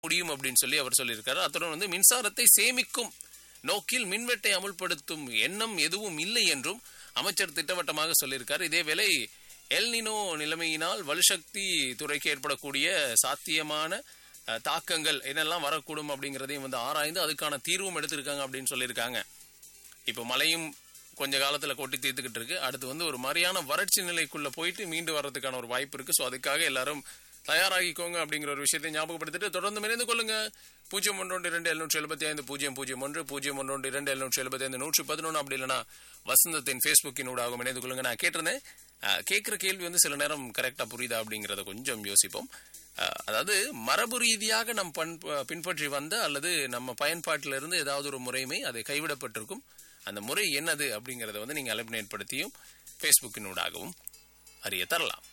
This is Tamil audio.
முடியும் அப்படின்னு சொல்லி அவர் சொல்லியிருக்காரு அத்துடன் வந்து மின்சாரத்தை சேமிக்கும் நோக்கில் மின்வெட்டை அமுல்படுத்தும் எண்ணம் எதுவும் இல்லை என்றும் அமைச்சர் திட்டவட்டமாக சொல்லியிருக்காரு இதேவேளை எல்னினோ நிலைமையினால் வலுசக்தி துறைக்கு ஏற்படக்கூடிய சாத்தியமான அஹ், தாக்கங்கள் என்னெல்லாம் வரக்கூடும் அப்படிங்கிறதையும் வந்து ஆராய்ந்து அதுக்கான தீர்வும் எடுத்திருக்காங்க அப்படின்னு சொல்லியிருக்காங்க இப்போ மழையும் கொஞ்ச காலத்துல கொட்டி தீர்த்துக்கிட்டு இருக்கு அடுத்து வந்து ஒரு மாதிரியான வறட்சி நிலைக்குள்ள போயிட்டு மீண்டு வர்றதுக்கான ஒரு வாய்ப்பு இருக்கு ஸோ அதுக்காக எல்லாரும் தயாராகிக்கோங்க அப்படிங்கிற ஒரு விஷயத்தை ஞாபகப்படுத்திட்டு தொடர்ந்து இணைந்து கொள்ளுங்க பூஜ்ஜியம் ஒன்று இரண்டு எழுநூற்றி எழுபத்தி ஐந்து பூஜ்ஜியம் பூஜ்ஜியம் ஒன்று பூஜ்ஜியம் ஒன்று இரண்டு எழுநூற்றி எழுபத்தி ஐந்து நூற்றி பதினொன்று அப்படி இல்லைனா வசந்தத்தின் ஃபேஸ்புக்கின் ஊடாகவும் இணைந்து கொள்ளுங்க நான் கேட்டிருந்தேன் அஹ், கேட்கிற கேள்வி வந்து சில நேரம் கரெக்டா புரியுதா அப்படிங்கறத கொஞ்சம் யோசிப்போம் அஹ், அதாவது மரபு ரீதியாக நம் பண் பின்பற்றி வந்த அல்லது நம்ம பயன்பாட்டில இருந்து ஏதாவது ஒரு முறைமை அது கைவிடப்பட்டிருக்கும் அந்த முறை என்னது அப்படிங்கறத வந்து நீங்க அலபினேட் படுத்தியும் ஃபேஸ்புக்கினூடாகவும் அறிய தரலாம்